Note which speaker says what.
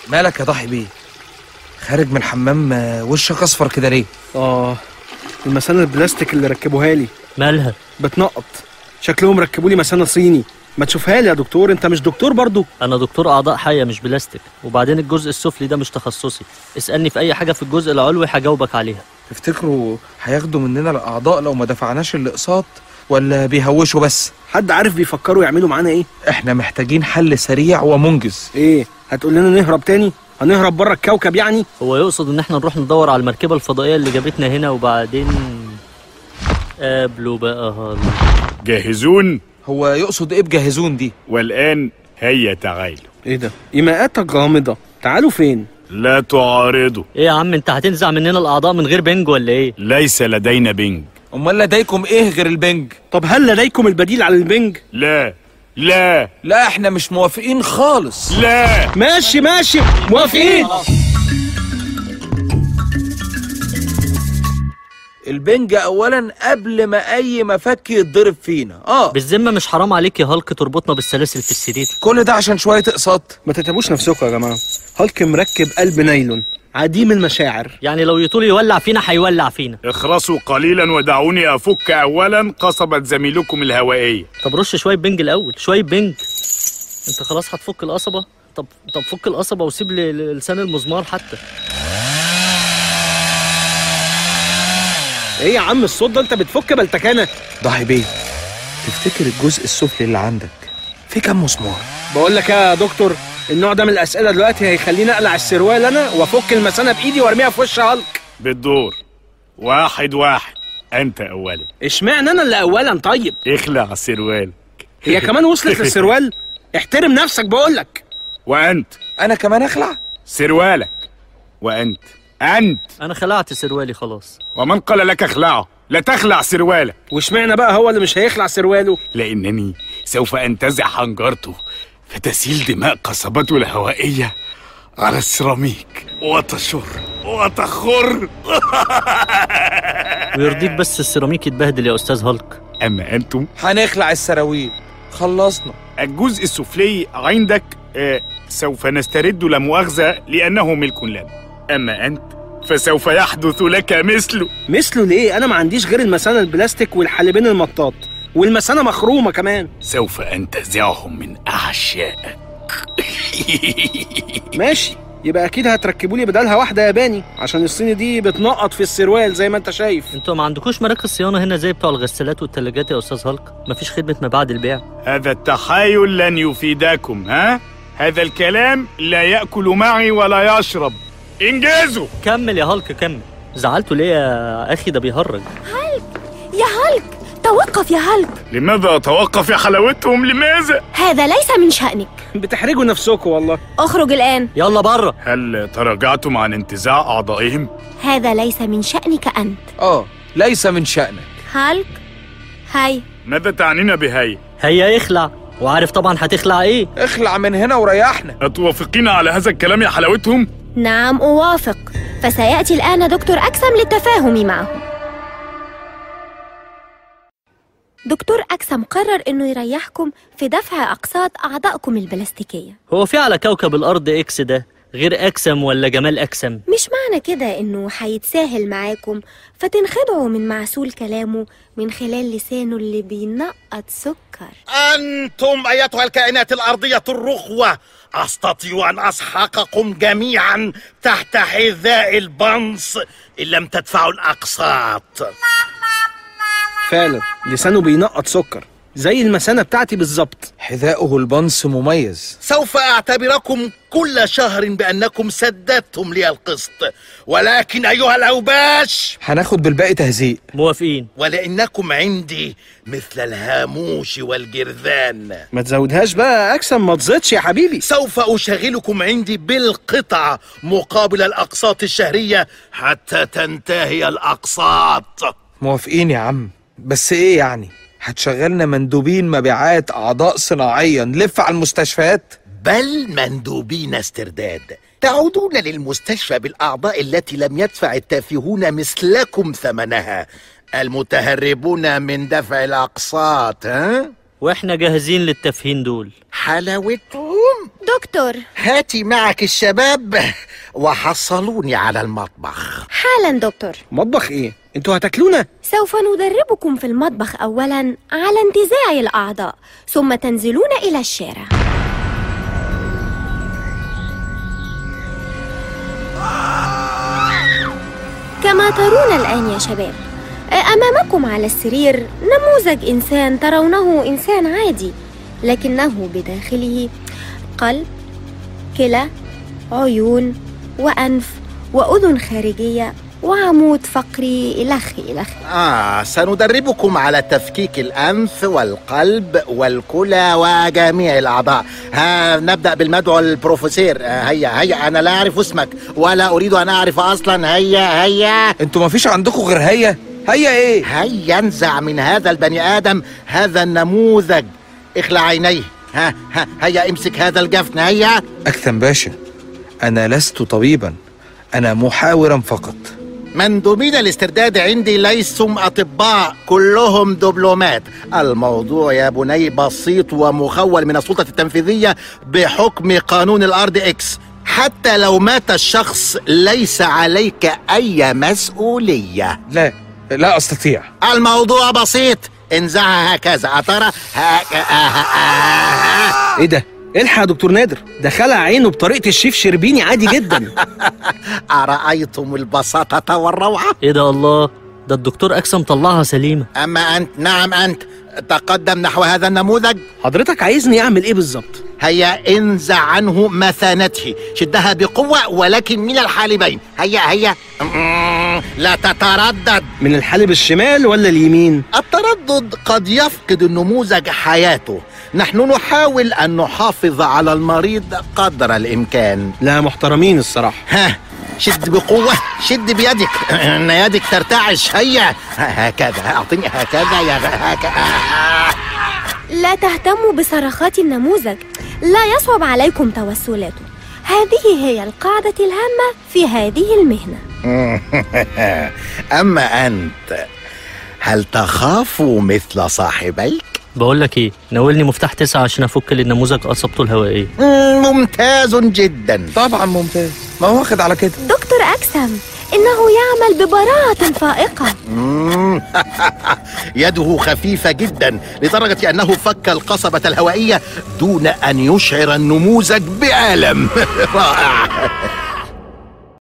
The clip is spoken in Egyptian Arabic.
Speaker 1: مالك يا ضحي بيه خارج من الحمام آه، وشك اصفر كده ليه
Speaker 2: اه المثانه البلاستيك اللي ركبوها لي
Speaker 3: مالها
Speaker 2: بتنقط شكلهم ركبوا لي مثانه صيني ما تشوفها لي يا دكتور انت مش دكتور برضو
Speaker 3: انا دكتور اعضاء حيه مش بلاستيك وبعدين الجزء السفلي ده مش تخصصي اسالني في اي حاجه في الجزء العلوي هجاوبك عليها
Speaker 1: تفتكروا هياخدوا مننا الاعضاء لو ما دفعناش الاقساط ولا بيهوشوا بس
Speaker 2: حد عارف بيفكروا يعملوا معانا ايه
Speaker 1: احنا محتاجين حل سريع ومنجز
Speaker 2: ايه هتقول لنا نهرب تاني هنهرب بره الكوكب يعني
Speaker 3: هو يقصد ان احنا نروح ندور على المركبه الفضائيه اللي جابتنا هنا وبعدين قابلوا بقى هال
Speaker 4: جاهزون
Speaker 1: هو يقصد ايه بجهزون دي
Speaker 4: والآن هيا تعالوا
Speaker 2: ايه ده ايماءاتك غامضه تعالوا فين
Speaker 4: لا تعارضوا
Speaker 3: ايه يا عم انت هتنزع مننا الاعضاء من غير بنج ولا ايه
Speaker 4: ليس لدينا بنج
Speaker 1: امال لديكم ايه غير البنج
Speaker 2: طب هل لديكم البديل على البنج
Speaker 4: لا لا
Speaker 1: لا احنا مش موافقين خالص
Speaker 4: لا
Speaker 2: ماشي ماشي موافقين
Speaker 1: البنج اولا قبل ما اي مفك يتضرب فينا اه
Speaker 3: بالذمه مش حرام عليك يا هالك تربطنا بالسلاسل في السرير
Speaker 1: كل ده عشان شويه اقساط
Speaker 2: ما تتعبوش نفسكم يا جماعه هالك مركب قلب نايلون عديم المشاعر
Speaker 3: يعني لو يطول يولع فينا هيولع فينا
Speaker 4: اخرسوا قليلا ودعوني أفك أولا قصبة زميلكم الهوائية
Speaker 3: طب رش شويه بنج الاول شويه بنج انت خلاص هتفك القصبه طب طب فك القصبه وسيب لي ل- لسان المزمار حتى
Speaker 2: ايه يا عم الصوت ده انت بتفك بلتكانه
Speaker 1: ضحي بيه تفتكر الجزء السفلي اللي عندك في كام مسمار
Speaker 2: بقول لك يا دكتور النوع ده من الاسئله دلوقتي هيخليني اقلع السروال انا وافك المثانه بايدي وارميها في وش هالك
Speaker 4: بالدور واحد واحد أنت أولا
Speaker 2: اشمعنى انا اللي اولا طيب
Speaker 4: اخلع سروال
Speaker 2: هي كمان وصلت للسروال احترم نفسك بقول لك
Speaker 4: وأنت
Speaker 1: انا كمان اخلع
Speaker 4: سروالك وأنت أنت
Speaker 3: انا خلعت سروالي خلاص
Speaker 4: ومن قال لك اخلعه لا تخلع سروالك
Speaker 2: واشمعنى بقى هو اللي مش هيخلع سرواله
Speaker 4: لأنني سوف أنتزع حنجرته فتسيل دماء قصبته الهوائية على السيراميك وتشر وتخر
Speaker 3: ويرضيك بس السيراميك يتبهدل يا استاذ هالك
Speaker 4: أما أنتم
Speaker 1: هنخلع السراويل خلصنا
Speaker 4: الجزء السفلي عندك آه سوف نسترد لا مؤاخذة لأنه ملك لنا أما أنت فسوف يحدث لك مثله
Speaker 2: مثله ليه انا ما عنديش غير المثانه البلاستيك والحالبين المطاط والمثانه مخرومه كمان
Speaker 4: سوف أنتزعهم من أعشائك
Speaker 2: ماشي يبقى اكيد هتركبوا لي بدلها واحده ياباني عشان الصيني دي بتنقط في السروال زي ما انت شايف
Speaker 3: انتوا ما عندكوش مراكز صيانه هنا زي بتوع الغسالات والثلاجات يا استاذ هالك مفيش خدمه ما بعد البيع
Speaker 4: هذا التحايل لن يفيدكم ها؟ هذا الكلام لا يأكل معي ولا يشرب انجزوا
Speaker 3: كمل يا هالك كمل زعلتوا ليه يا اخي ده بيهرج
Speaker 5: يا هالك توقف يا هالك
Speaker 4: لماذا أتوقف يا حلاوتهم لماذا؟
Speaker 5: هذا ليس من شأنك
Speaker 2: بتحرجوا نفسكم والله
Speaker 5: اخرج الآن
Speaker 3: يلا بره
Speaker 4: هل تراجعتم عن انتزاع أعضائهم؟
Speaker 5: هذا ليس من شأنك أنت
Speaker 1: اه ليس من شأنك
Speaker 5: هالك هاي
Speaker 4: ماذا تعنين بهي؟
Speaker 3: هيا اخلع وعارف طبعا هتخلع ايه
Speaker 1: اخلع من هنا وريحنا
Speaker 4: أتوافقين على هذا الكلام يا حلاوتهم؟
Speaker 5: نعم أوافق فسيأتي الآن دكتور أكسم للتفاهم معه دكتور أكسم قرر إنه يريحكم في دفع أقساط أعضائكم البلاستيكية
Speaker 3: هو في على كوكب الارض اكس ده غير اكسم ولا جمال اكسم
Speaker 5: مش معنى كده إنه هيتساهل معاكم فتنخدعوا من معسول كلامه من خلال لسانه اللي بينقط سكر
Speaker 6: أنتم أيتها الكائنات الأرضية الرخوة أستطيع أن أسحقكم جميعا تحت حذاء البنص إن لم تدفعوا الأقساط
Speaker 2: فعلا لسانه بينقط سكر زي المثانه بتاعتي بالظبط
Speaker 1: حذاؤه البنص مميز
Speaker 6: سوف أعتبركم كل شهر بأنكم سددتم لي القسط ولكن أيها الأوباش
Speaker 1: هناخد بالباقي تهزيق
Speaker 3: موافقين
Speaker 6: ولأنكم عندي مثل الهاموش والجرذان
Speaker 2: ما تزودهاش بقى اكسم ما تزيدش يا حبيبي
Speaker 6: سوف أشغلكم عندي بالقطع مقابل الأقساط الشهرية حتى تنتهي الأقساط
Speaker 1: موافقين يا عم بس ايه يعني هتشغلنا مندوبين مبيعات اعضاء صناعيه نلف على المستشفيات
Speaker 6: بل مندوبين استرداد تعودون للمستشفى بالأعضاء التي لم يدفع التافهون مثلكم ثمنها المتهربون من دفع الأقساط ها؟
Speaker 3: واحنا جاهزين للتفهين دول
Speaker 6: حلاوتهم
Speaker 5: دكتور
Speaker 6: هاتي معك الشباب وحصلوني على المطبخ
Speaker 5: حالا دكتور
Speaker 2: مطبخ ايه انتوا هتاكلونا
Speaker 5: سوف ندربكم في المطبخ أولا على انتزاع الأعضاء ثم تنزلون إلى الشارع كما ترون الآن يا شباب أمامكم على السرير نموذج إنسان ترونه إنسان عادي لكنه بداخله قلب كلى عيون وأنف وأذن خارجية وعمود فقري إلخ إلخ
Speaker 6: آه سندربكم على تفكيك الأنف والقلب والكلى وجميع الأعضاء ها نبدأ بالمدعو البروفيسور آه هيا هيا أنا لا أعرف اسمك ولا أريد أن أعرف أصلا هيا هيا
Speaker 1: انتوا مفيش عندكم غير هيا هيا ايه
Speaker 6: هيا انزع من هذا البني آدم هذا النموذج اخلع عينيه ها ها هيا امسك هذا الجفن هيا
Speaker 1: اكثم باشا انا لست طبيبا انا محاورا فقط
Speaker 6: مندوبين الاسترداد عندي ليسوا أطباء كلهم دبلومات الموضوع يا بني بسيط ومخول من السلطة التنفيذية بحكم قانون الأرض إكس حتى لو مات الشخص ليس عليك أي مسؤولية
Speaker 1: لا لا استطيع
Speaker 6: الموضوع بسيط انزعها هكذا أترى هكذا
Speaker 2: ايه ده الحق يا دكتور نادر ده خلع عينه بطريقه الشيف شربيني عادي جدا
Speaker 6: أرأيتم البساطة والروعة
Speaker 3: ايه ده الله ده الدكتور اكسم طلعها سليمه
Speaker 6: أما أنت نعم أنت تقدم نحو هذا النموذج
Speaker 2: حضرتك عايزني اعمل ايه بالظبط
Speaker 6: هيا انزع عنه مثانته شدها بقوة ولكن من الحالبين هيا هيا مم، لا تتردد
Speaker 2: من الحالب الشمال ولا اليمين
Speaker 6: التردد قد يفقد النموذج حياته نحن نحاول أن نحافظ على المريض قدر الإمكان
Speaker 2: لا محترمين الصراحه
Speaker 6: ها شد بقوة شد بيدك إن يدك ترتعش هيا هكذا أعطيني هكذا يا هكذا
Speaker 5: لا تهتموا بصرخات النموذج لا يصعب عليكم توسلاته هذه هي القاعدة الهامة في هذه المهنة
Speaker 6: أما أنت هل تخاف مثل صاحبيك؟
Speaker 3: بقول لك ايه ناولني مفتاح تسعة عشان افك للنموذج قصبته الهوائيه
Speaker 6: مم، ممتاز جدا
Speaker 1: طبعا ممتاز ما هو واخد على كده
Speaker 5: دكتور أكسم إنه يعمل ببراعة فائقة
Speaker 6: مم، يده خفيفة جدا لدرجة أنه فك القصبة الهوائية دون أن يشعر النموذج بألم رائع